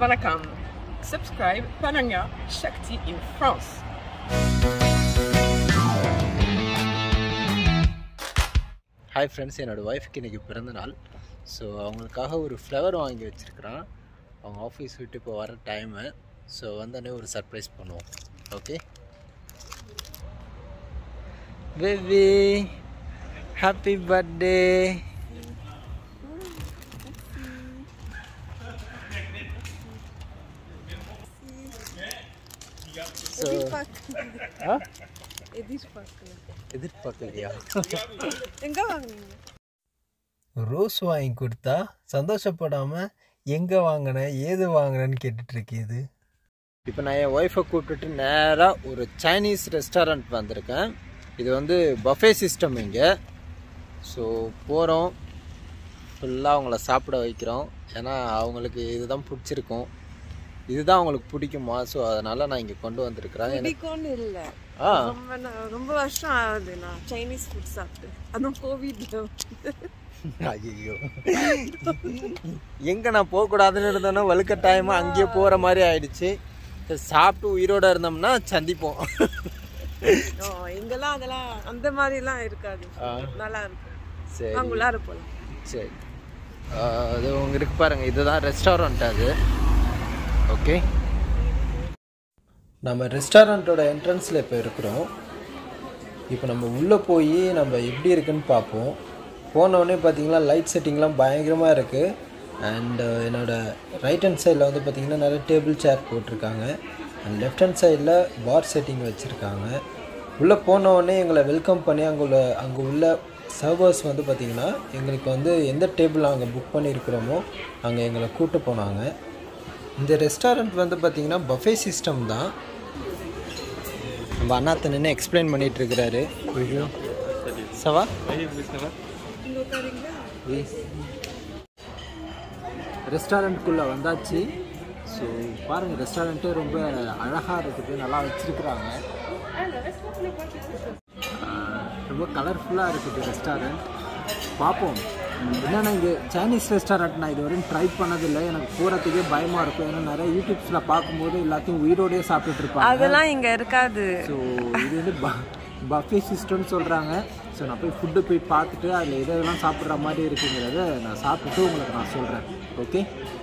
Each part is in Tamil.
Vanakkam. Subscribe Pananya Shakti in France. Hi friends என்னோடய ஒய்ஃப்க்கு இன்றைக்கி பிறந்த நாள் ஸோ அவங்களுக்காக ஒரு ஃப்ளவர் வாங்கி வச்சுருக்கிறேன் அவங்க ஆஃபீஸ் விட்டு இப்போ வர டைமு ஸோ வந்தோடனே ஒரு சர்ப்ரைஸ் பண்ணுவோம் okay baby happy birthday so ஆ எதிர்பார்க்கலையா எங்க வாங்குனீங்க ரோஸ் வாங்கி கொடுத்தா சந்தோஷப்படாமல் எங்கே வாங்கினேன் ஏது வாங்கினேன்னு கேட்டுட்ருக்கு இது இப்போ நான் என் ஒய்ஃபை கூப்பிட்டுட்டு நேராக ஒரு சைனீஸ் ரெஸ்டாரண்ட் வந்திருக்கேன் இது வந்து பஃபே சிஸ்டம் இங்கே ஸோ போகிறோம் ஃபுல்லாக அவங்கள சாப்பிட வைக்கிறோம் ஏன்னா அவங்களுக்கு இதுதான் பிடிச்சிருக்கும் இதுதான் அவங்களுக்கு பிடிக்குமா ஸோ அதனால் நான் இங்கே கொண்டு வந்திருக்கிறேன் எனக்கு பிடிக்கும்னு இல்ல ஆ ரொம்ப நா- ரொம்ப வருஷம் ஆகுது நான் சைனீஸ் ஃபுட் சாப்பிட்டு அதுவும் கோவிட்ல ஐயோ எங்க நான் போகக்கூடாதுன்னு இருந்தேன்னா வலுக்கட்டாயமா அங்கேயே போற மாதிரி ஆயிடுச்சு சரி, சாப்பிட்டு உயிரோட இருந்தோம்னா சந்திப்போம் ஓ இங்கெல்லாம் அதெல்லாம் அந்த மாதிரி எல்லாம் இருக்காது ஆ. நல்லா இருக்கும் சரி வாங்க உள்ளார போலாம் சரி ஆ, அது உங்க இருக்கு பாருங்க இதுதான் ரெஸ்டாரண்ட் அது ஓகே நம்ம ரெஸ்டாரண்ட்டோட என்ட்ரன்ஸில் இப்போ இருக்கிறோம் இப்போ நம்ம உள்ளே போய் நம்ம எப்படி இருக்குன்னு பார்ப்போம் போனோடனே பார்த்தீங்கன்னா லைட் செட்டிங்லாம் பயங்கரமாக இருக்குது அண்டு என்னோட ரைட் ஹேண்ட் சைடில் வந்து பார்த்திங்கன்னா நிறைய டேபிள் சேர் போட்டிருக்காங்க அண்ட் லெஃப்ட் ஹேண்ட் சைடில் பார் செட்டிங் வச்சுருக்காங்க உள்ளே போனோடனே எங்களை வெல்கம் பண்ணி அங்கே உள்ள அங்கே உள்ள சர்வர்ஸ் வந்து பார்த்திங்கன்னா எங்களுக்கு வந்து எந்த டேபிள் நாங்கள் புக் பண்ணியிருக்கிறோமோ அங்கே எங்களை கூட்டு போனாங்க இந்த ரெஸ்டாரண்ட் வந்து பார்த்திங்கன்னா பஃபே சிஸ்டம் தான் நம்ம அண்ணாத்த நின்று எக்ஸ்பிளைன் பண்ணிட்டு இருக்கிறாரு சவா இங்க உட்காருங்களா ரெஸ்டாரண்ட்குள்ளே வந்தாச்சு ஸோ பாருங்கள் ரெஸ்டாரண்ட்டே ரொம்ப அழகாக இருக்குது நல்லா வச்சுருக்குறாங்க ரொம்ப கலர்ஃபுல்லாக இருக்குது ரெஸ்டாரண்ட் பார்ப்போம் என்னென்னா இங்கே சைனீஸ் ரெஸ்டாரண்ட் நான் இது வரையும் ட்ரை பண்ணதில்லை எனக்கு போகிறதுக்கே பயமாக இருக்கும் ஏன்னா நிறைய யூடியூப்ஸில் பார்க்கும்போது எல்லாத்தையும் உயிரோடயே சாப்பிட்டுட்டு இருப்பாங்க அதெல்லாம் இங்க இருக்காது ஸோ இது வந்து பஃபே சிஸ்டம்னு சொல்கிறாங்க ஸோ நான் போய் ஃபுட்டு போய் பார்த்துட்டு அதில் எது எதெல்லாம் சாப்பிட்ற மாதிரி இருக்குங்கிறத நான் சாப்பிட்டுட்டு உங்களுக்கு நான் சொல்கிறேன் ஓகே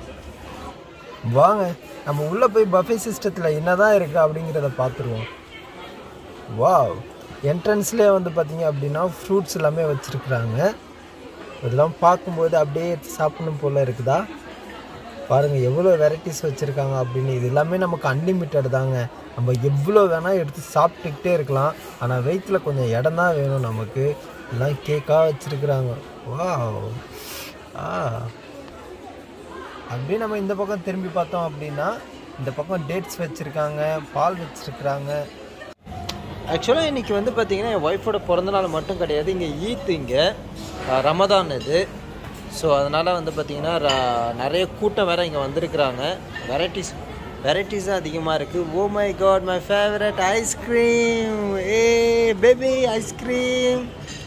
வாங்க நம்ம உள்ளே போய் பஃபே சிஸ்டத்தில் என்னதான் இருக்குது அப்படிங்கிறத பார்த்துருவோம் வாவ் என்ட்ரன்ஸ்லேயே வந்து பார்த்தீங்க அப்படின்னா ஃப்ரூட்ஸ் எல்லாமே வச்சுருக்குறாங்க இதெல்லாம் பார்க்கும்போது அப்படியே எடுத்து சாப்பிடணும் போல் இருக்குதா பாருங்கள் எவ்வளோ வெரைட்டிஸ் வச்சுருக்காங்க அப்படின்னு இது எல்லாமே நமக்கு அன்லிமிட்டட் தாங்க நம்ம எவ்வளோ வேணால் எடுத்து சாப்பிட்டுக்கிட்டே இருக்கலாம் ஆனால் வெயிட்டில் கொஞ்சம் இடம் தான் வேணும் நமக்கு எல்லாம் கேக்காக வச்சுருக்குறாங்க வா ஆ அப்படியே நம்ம இந்த பக்கம் திரும்பி பார்த்தோம் அப்படின்னா இந்த பக்கம் டேட்ஸ் வச்சுருக்காங்க பால் வச்சுருக்குறாங்க ஆக்சுவலாக இன்றைக்கி வந்து பார்த்திங்கன்னா என் ஒய்ஃபோட பிறந்தநாள் மட்டும் கிடையாது இங்கே ஈத் இங்கே அஹ், ரமதான் இது ஸோ அதனால் வந்து பார்த்திங்கன்னா ர- நிறைய கூட்டம் வேறு இங்கே வந்திருக்கிறாங்க வெரைட்டிஸ் வெரைட்டிஸும் அதிகமாக இருக்குது oh my god my favourite ice cream ஏ பேபி ஐஸ்கிரீம்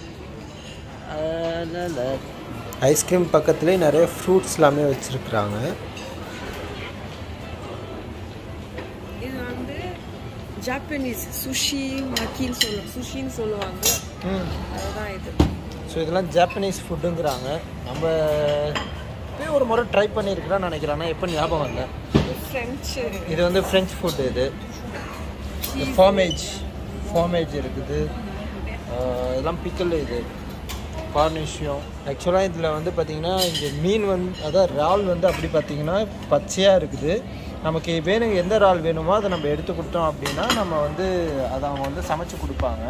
ஐஸ்கிரீம் பக்கத்துலேயே நிறைய ஃப்ரூட்ஸ் எல்லாமே வச்சுருக்குறாங்க இது வந்து ஜாப்பனீஸ் சுஷி மக்கின்னு சொல்லுவாங்க சுஷின்னு சொல்லுவாங்க அதுதான் இது ஸோ இதெல்லாம் ஜாப்பனீஸ் ஃபுட்டுங்கிறாங்க நம்ம போய் ஒரு முறை ட்ரை பண்ணியிருக்கிறோன்னு நினைக்கிறேன் ஆனால் எப்போ ஞாபகம் இல்லை ஃப்ரெஞ்சு இது வந்து ஃப்ரெஞ்ச் ஃபுட் இது ஃபார்மேஜ் ஃபார்மேஜ் இருக்குது ஆஹ் இதெல்லாம் பிக்கல் இது கார்னிஷியம் ஆக்சுவலாக இதில் வந்து பார்த்திங்கன்னா இங்கே மீன் வந்து அதான் இறால் வந்து அப்படி பார்த்திங்கன்னா பச்சையாக இருக்குது நமக்கு வேணும் எந்த இறால் வேணுமோ அதை நம்ம எடுத்து கொடுத்தோம் அப்படின்னா நம்ம வந்து அதை அவங்க வந்து சமைச்சு கொடுப்பாங்க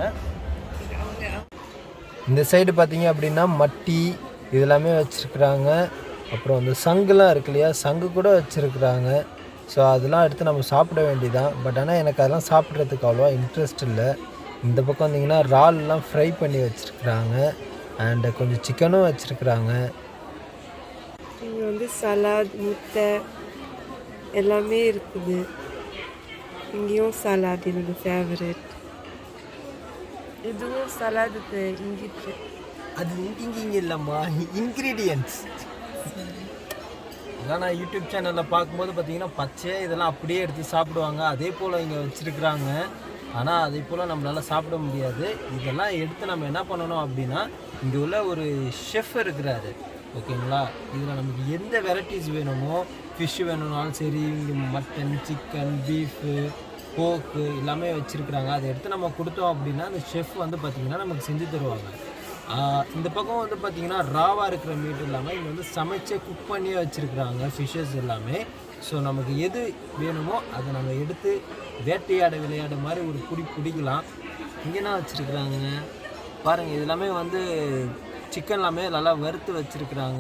இந்த சைடு பார்த்தீங்க அப்படின்னா மட்டி இதெல்லாமே வச்சுருக்குறாங்க அப்புறம் வந்து சங்குலாம் இருக்கு இல்லையா சங்கு கூட வச்சுருக்குறாங்க ஸோ அதெல்லாம் எடுத்து நம்ம சாப்பிட வேண்டியதான் பட் ஆனால் எனக்கு அதெல்லாம் சாப்பிட்றதுக்கு அவ்வளோவா இன்ட்ரெஸ்ட் இல்லை இந்த பக்கம் வந்தீங்கன்னா இறால்லாம் ஃப்ரை பண்ணி வச்சுருக்குறாங்க அண்டு கொஞ்சம் சிக்கனும் வச்சுருக்குறாங்க இங்கே வந்து சலாட் முட்டை எல்லாமே இருக்குது இங்கேயும் சலாட் என்னோட ஃபேவரட் இதுவும் சலாடு இங்கிட்டு அது இங்கே இல்லைம்மா இன்க்ரீடியன்ட்ஸ் இதெல்லாம் நான் யூடியூப் சேனலில் பார்க்கும்போது பார்த்தீங்கன்னா பச்சையாக இதெல்லாம் அப்படியே எடுத்து சாப்பிடுவாங்க அதே போல் இங்கே வச்சுருக்குறாங்க ஆனால் அதே போல் நம்மளால் சாப்பிட முடியாது இதெல்லாம் எடுத்து நம்ம என்ன பண்ணணும் அப்படின்னா இங்கே உள்ள ஒரு ஷெஃப் இருக்கிறாரு ஓகேங்களா இதில் நமக்கு எந்த வெரைட்டிஸ் வேணுமோ ஃபிஷ் வேணும்னாலும் சரி இங்கே மட்டன் சிக்கன் பீஃபு போக்கு எல்லாமே வச்சுருக்குறாங்க அதை எடுத்து நம்ம கொடுத்தோம் அப்படின்னா அந்த ஷெஃப் வந்து பார்த்திங்கன்னா நமக்கு செஞ்சு தருவாங்க ஆஹ் இந்த பக்கம் வந்து பார்த்திங்கன்னா ராவாக இருக்கிற மீட் இல்லாமல் இங்கே வந்து சமைச்சே குக் பண்ணியே வச்சுருக்குறாங்க ஃபிஷ்ஷஸ் எல்லாமே ஸோ நமக்கு எது வேணுமோ அதை நம்ம எடுத்து வேட்டையாட விளையாட மாதிரி ஒரு புடி பிடிக்கலாம் இங்கே என்ன வச்சுருக்குறாங்க பாருங்கள் இது எல்லாமே வந்து சிக்கன் எல்லாமே நல்லா வறுத்து வச்சுருக்குறாங்க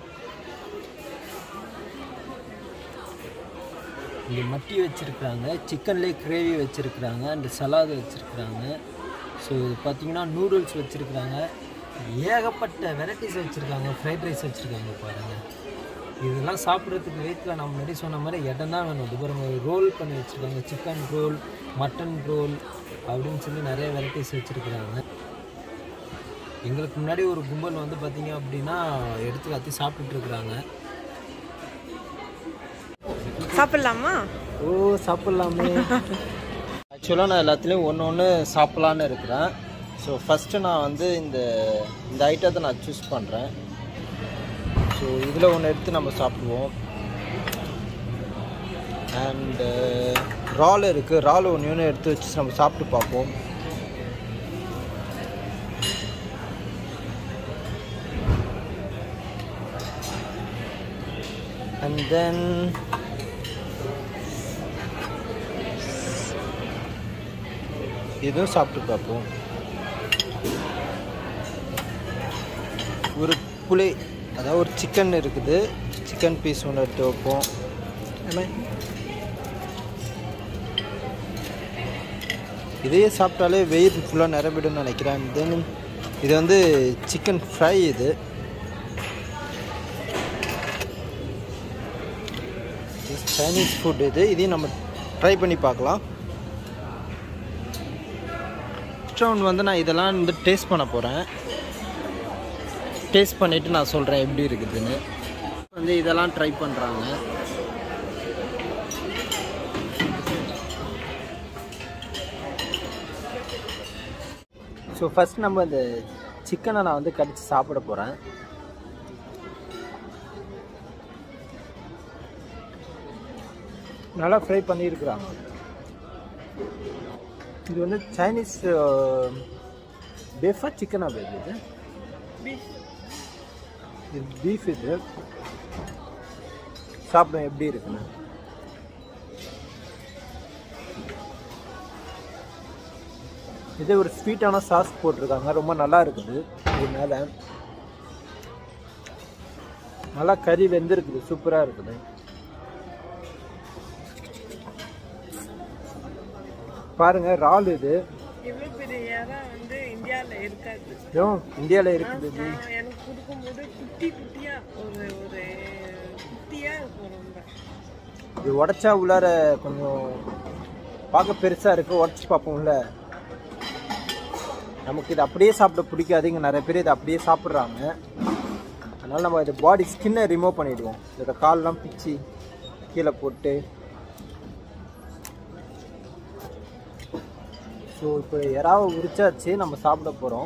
இங்கே மட்டி வச்சுருக்குறாங்க சிக்கன்லேயே கிரேவி வச்சுருக்குறாங்க அண்ட் சலாடு வச்சுருக்குறாங்க ஸோ இது பார்த்தீங்கன்னா நூடுல்ஸ் வச்சுருக்குறாங்க ஏகப்பட்ட வெரைட்டிஸ் வச்சுருக்காங்க ஃப்ரைட் ரைஸ் வச்சுருக்காங்க பாருங்கள் இதெல்லாம் சாப்பிட்றதுக்கு வீட்டில் நான் முன்னாடி சொன்ன மாதிரி இடம் தான் வேணும் இது பாருங்க ரோல் பண்ணி வச்சுருக்காங்க சிக்கன் ரோல் மட்டன் ரோல் அப்படின்னு சொல்லி நிறைய வெரைட்டிஸ் வச்சுருக்குறாங்க எங்களுக்கு முன்னாடி ஒரு கும்பல் வந்து பார்த்தீங்க அப்படின்னா எடுத்து கத்தி சாப்பிட்டுருக்குறாங்க சாப்பிடலாமா ஓ சாப்பிட்லாமே ஆக்சுவலாக நான் எல்லாத்துலேயும் ஒன்று ஒன்று சாப்பிட்லான்னு இருக்கிறேன் ஸோ ஃபஸ்ட்டு நான் வந்து இந்த இந்த ஐட்டத்தை நான் சூஸ் பண்ணுறேன் ஸோ இதில் ஒன்று எடுத்து நம்ம சாப்பிடுவோம் அண்டு இறால் இருக்குது இறால் ஒன்று ஒன்று எடுத்து வச்சு நம்ம சாப்பிட்டு பார்ப்போம் அண்ட் தென் இதுவும் சாப்பிட்டு பார்ப்போம் ஒரு புளி அதாவது ஒரு சிக்கன் இருக்குது சிக்கன் பீஸ் ஒன்று எடுத்து வைப்போம் என்ன? இதையே சாப்பிட்டாலே வெயிட் ஃபுல்லாக நிரம்பிடும்னு நினைக்கிறேன் தென் இது வந்து சிக்கன் ஃப்ரை இது சைனீஸ் ஃபுட் இது இதையும் நம்ம ட்ரை பண்ணி பார்க்கலாம் நெக்ஸ்ட் ரவுண்ட் வந்து நான் இதெல்லாம் வந்து டேஸ்ட் பண்ண போகிறேன் டேஸ்ட் பண்ணிவிட்டு நான் சொல்கிறேன் எப்படி இருக்குதுன்னு வந்து இதெல்லாம் ட்ரை பண்ணுறாங்க ஸோ ஃபஸ்ட் நம்ம இந்த சிக்கனை நான் வந்து கடிச்சு சாப்பிட போகிறேன் நல்லா ஃப்ரை பண்ணியிருக்கிறாங்க இது வந்து சைனீஸ் பேஃபா சிக்கனா பேபி இது இது பீஃப் இது சாப்பிடும் எப்படி இருக்குன்னு இது ஒரு ஸ்வீட்டான சாஸ் போட்டிருக்காங்க ரொம்ப நல்லா இருக்குது இது மேலே நல்லா கறி வெந்திருக்குது சூப்பராக இருக்குது பாருங்க இறால் இது இவ்வளோ பெரிய இடம் வந்து இந்தியாவில் இருக்காது ஐயோ இந்தியாவில் இருக்குது இது நான் எனக்கு கொடுக்கும்போது குட்டி குட்டியா ஒரு ஒரு குட்டியா இருக்கும் ரொம்ப இது உடச்சா உள்ளார கொஞ்சம் பார்க்க பெருசாக இருக்குது உடச்சி பார்ப்போம்ல நமக்கு இது அப்படியே சாப்பிட பிடிக்காது இங்கே நிறைய பேர் இதை அப்படியே சாப்பிட்றாங்க அதனால் நம்ம இது பாடி ஸ்கின்னை ரிமூவ் பண்ணிவிடுவோம் இதோட கால்லாம் பிச்சு கீழே போட்டு ஸோ இப்போ எறாவை உரிச்சாச்சு நம்ம சாப்பிட போகிறோம்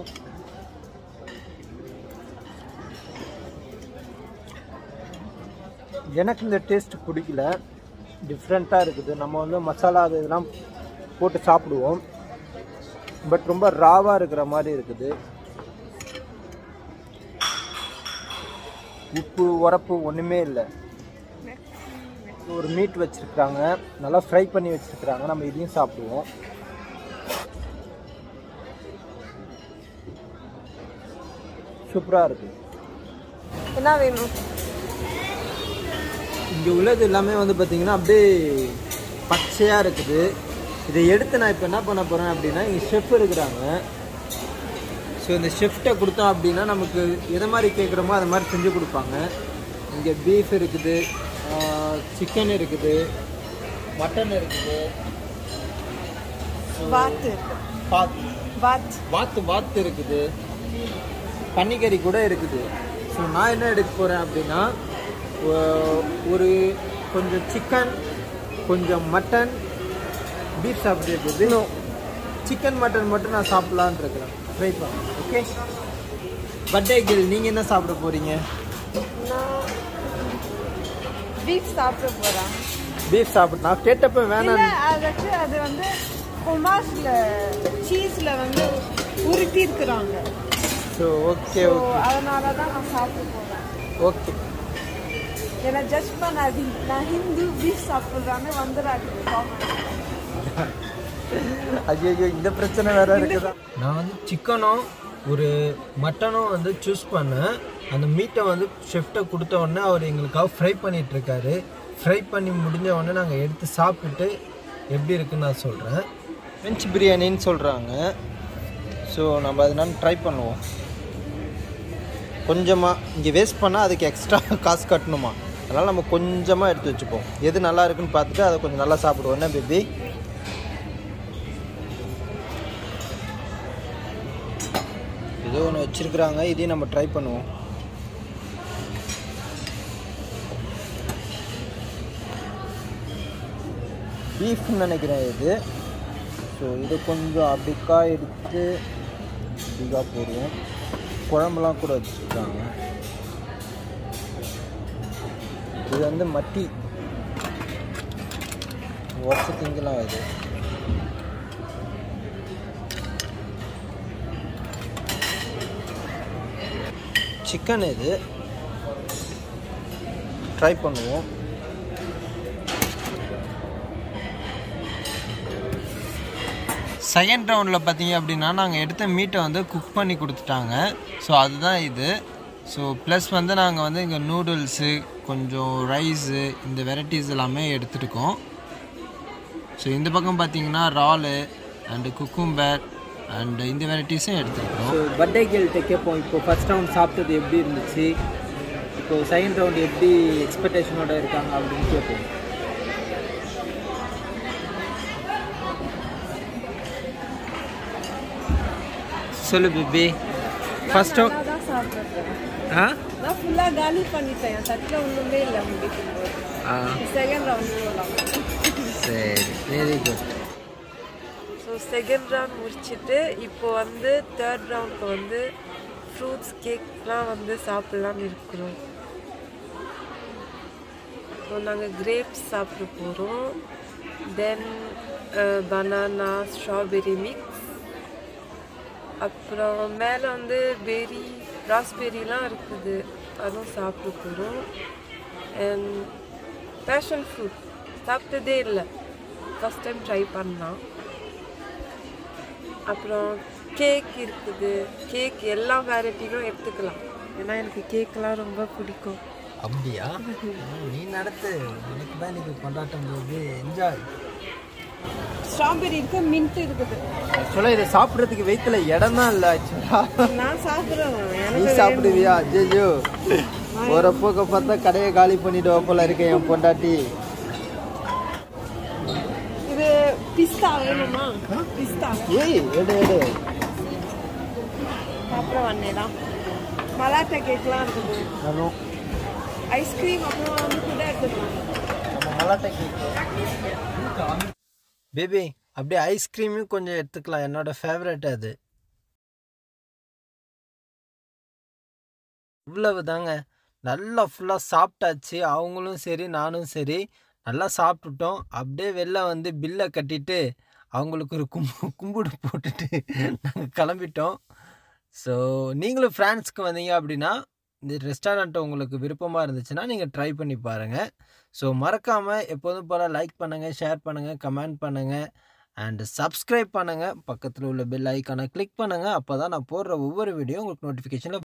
எனக்கு இந்த டேஸ்ட் பிடிக்கல டிஃப்ரெண்ட்டாக இருக்குது நம்ம வந்து மசாலா அது இதெல்லாம் போட்டு சாப்பிடுவோம் பட் ரொம்ப ராவாக இருக்கிற மாதிரி இருக்குது உப்பு உரப்பு ஒன்றுமே இல்லை ஒரு மீட் வச்சுருக்குறாங்க நல்லா ஃப்ரை பண்ணி வச்சுருக்குறாங்க நம்ம இதையும் சாப்பிடுவோம் சூப்பராக இருக்குது என்ன வேணும் இங்கே உள்ளது எல்லாமே வந்து பார்த்தீங்கன்னா அப்படியே பச்சையாக இருக்குது இதை எடுத்து நான் இப்போ என்ன பண்ண போகிறேன் அப்படின்னா இங்கே ஷெஃப் இருக்கிறாங்க ஸோ இந்த ஷெஃப்ட்டை கொடுத்தோம் அப்படின்னா நமக்கு எதை மாதிரி கேட்குறோமோ அது மாதிரி செஞ்சு கொடுப்பாங்க இங்கே பீஃப் இருக்குது சிக்கன் இருக்குது மட்டன் இருக்குது வாத்து பாத் வாத் வாத்து வாத்து இருக்குது பன்னிக்கறி கூட இருக்குது ஸோ நான் என்ன எடுக்க போகிறேன் அப்படின்னா ஒரு கொஞ்சம் சிக்கன் கொஞ்சம் மட்டன் பீஃப் சாப்பிட்டு சிக்கன் மட்டன் மட்டும் நான் சாப்பிட்லான்னு இருக்கிறேன் ட்ரை பண்ணேன் ஓகே பர்த்டே கில் நீங்கள் என்ன சாப்பிட போகிறீங்க நான் பீஃப் சாப்பிட போறேன் பீஃப் சாப்பிட்டு நான் கேட்டப்ப இல்ல வேணாம் அதுக்கு அது வந்து கொமாஸ்ல சீஸ்ல வந்து உருட்டி இருக்கிறாங்க ஸோ ஓகே ஸோ ஓகே அதனால தான் நான் சாப்பிட போறேன் ஓகே என்னை ஜட்ஜ் பண்ணாதீங்க நான் ஹிந்து பீஃப் சாப்பிட்றான்னு வந்துடாதீங்க comment. ஐயோ இந்த பிரச்சனை வேற இருக்குதா நான் வந்து சிக்கனும் ஒரு மட்டனும் வந்து சூஸ் பண்ணேன் அந்த மீட்டை வந்து ஷெஃப்ட்டை கொடுத்த உடனே அவர் எங்களுக்காக ஃப்ரை பண்ணிட்டு இருக்காரு ஃப்ரை பண்ணி முடிஞ்ச உடனே நாங்கள் எடுத்து சாப்பிட்டுட்டு எப்படி இருக்குன்னு நான் சொல்கிறேன் ஃப்ரெஞ்ச் பிரியாணின்னு சொல்கிறாங்க ஸோ நம்ம அதனால ட்ரை பண்ணுவோம் கொஞ்சமாக இங்கே வேஸ்ட் பண்ணால் அதுக்கு எக்ஸ்ட்ரா காசு கட்டணுமா அதனால் நம்ம கொஞ்சமாக எடுத்து வச்சுப்போம் எது நல்லா இருக்குன்னு பார்த்துட்டு அதை கொஞ்சம் நல்லா சாப்பிடுவோம் என்ன பேபி ஏதோ ஒன்று வச்சுருக்குறாங்க இதையும் நம்ம ட்ரை பண்ணுவோம் பீஃப்னு நினைக்கிறேன் இது ஸோ இது கொஞ்சம் அப்படிக்கா எடுத்து இப்படிக்கா போடுவோம் குழம்புலாம் கூட வச்சுருக்காங்க இது வந்து மட்டி வருஷ திங்கலாம் இது சிக்கன் இது ட்ரை பண்ணுவோம் செகண்ட் ரவுண்டில் பார்த்தீங்க அப்படின்னா நாங்கள் எடுத்த மீட்டை வந்து குக் பண்ணி கொடுத்துட்டாங்க ஸோ அதுதான் இது ஸோ ப்ளஸ் வந்து நாங்கள் வந்து இங்கே நூடுல்ஸு கொஞ்சம் ரைஸு இந்த வெரைட்டிஸ் எல்லாமே எடுத்துருக்கோம் ஸோ இந்த பக்கம் பார்த்தீங்கன்னா ராலு அண்டு குக்கும்பர் அண்டு இந்த வெரைட்டிஸும் எடுத்துருக்கோம் ஸோ பர்த்டே கேள்கிட்ட கேட்போம் இப்போ ஃபர்ஸ்ட் ரவுண்ட் சாப்பிட்டது எப்படி இருந்துச்சு இப்போ செகண்ட் ரவுண்ட் எப்படி எக்ஸ்பெக்டேஷனோட இருக்காங்க அப்படின்னு கேட்போம் சொல்லு பேபி ஃபர்ஸ்ட் நல்லா தான் சாப்பிட்றேன் ஆ நான் ஃபுல்லாக காலி பண்ணிட்டேன் என் தட்டில் ஒன்றுமே இல்லை முடிக்கும் போது ஆ செகண்ட் ரவுண்ட் போகலாம் சரி very good so second round முடிச்சுட்டு இப்போ வந்து தேர்ட் ரவுண்டுக்கு வந்து ஃப்ரூட்ஸ் கேக்லாம் வந்து சாப்பிட்லான்னு இருக்கிறோம் ஸோ நாங்கள் கிரேப்ஸ் சாப்பிட போகிறோம் தென் பனானா ஸ்ட்ராபெரி மிக்ஸ் அப்புறம் மேலே வந்து பெரி ராஸ்பெரிலாம் இருக்குது அதுவும் சாப்பிட போகிறோம் அண்ட் பேஷன் ஃப்ரூட் சாப்பிட்டதே இல்லை ஃபஸ்ட் டைம் ட்ரை பண்ணலாம் அப்புறம் கேக் இருக்குது கேக் எல்லா வெரைட்டிலும் எடுத்துக்கலாம் ஏன்னா எனக்கு கேக்லாம் ரொம்ப பிடிக்கும் அப்படியா நீ நடத்து உனக்கு தான் இன்னைக்கு கொண்டாட்டம் போது என்ஜாய் ஸ்ட்ராபெரி இருக்கு மின்ட் இருக்குது ஆக்சுவலாக இதை சாப்பிட்றதுக்கு வயிற்றுல இடம் தான் இல்லை ஆக்சுவலாக நான் சாப்பிட்றேன் நீ எனக்கு சாப்பிடுவியா அஜய்யோ ஒரு போக்க பார்த்தா கடையை காலி பண்ணிடுவா போல இருக்கேன் என் பொண்டாட்டி இது பிஸ்தா வேணுமா பிஸ்தா ஏய் எடு எடு சாப்பிட வந்தேதான் மலாட்டா கேக்லாம் இருக்குது நானும் ஐஸ்கிரீம் அப்புறம் வந்து கூட எடுத்துக்கலாம் நம்ம மலாட்டை கேட்கும் பேபி அப்படியே ஐஸ்கிரீமும் கொஞ்சம் எடுத்துக்கலாம் என்னோட ஃபேவரட் அது இவ்வளவு தாங்க நல்லா ஃபுல்லாக சாப்பிட்டாச்சு அவங்களும் சரி நானும் சரி நல்லா சாப்பிட்டுட்டோம் அப்படியே வெளில வந்து பில்லை கட்டிட்டு அவங்களுக்கு ஒரு கும்பு கும்பிடு போட்டுட்டு நாங்கள் கிளம்பிட்டோம் ஸோ நீங்களும் ஃப்ரான்ஸ்க்கு வந்தீங்க அப்படின்னா இந்த ரெஸ்டாரண்ட்டை உங்களுக்கு விருப்பமாக இருந்துச்சுன்னா நீங்கள் ட்ரை பண்ணி பாருங்கள் ஸோ மறக்காமல் எப்போதும் போல் லைக் பண்ணுங்கள் ஷேர் பண்ணுங்கள் கமெண்ட் பண்ணுங்கள் அண்ட் சப்ஸ்கிரைப் பண்ணுங்கள் பக்கத்தில் உள்ள பெல் ஐக்கானை கிளிக் பண்ணுங்கள் அப்போ தான் நான் போடுற ஒவ்வொரு வீடியோ உங்களுக்கு நோட்டிஃபிகேஷனில்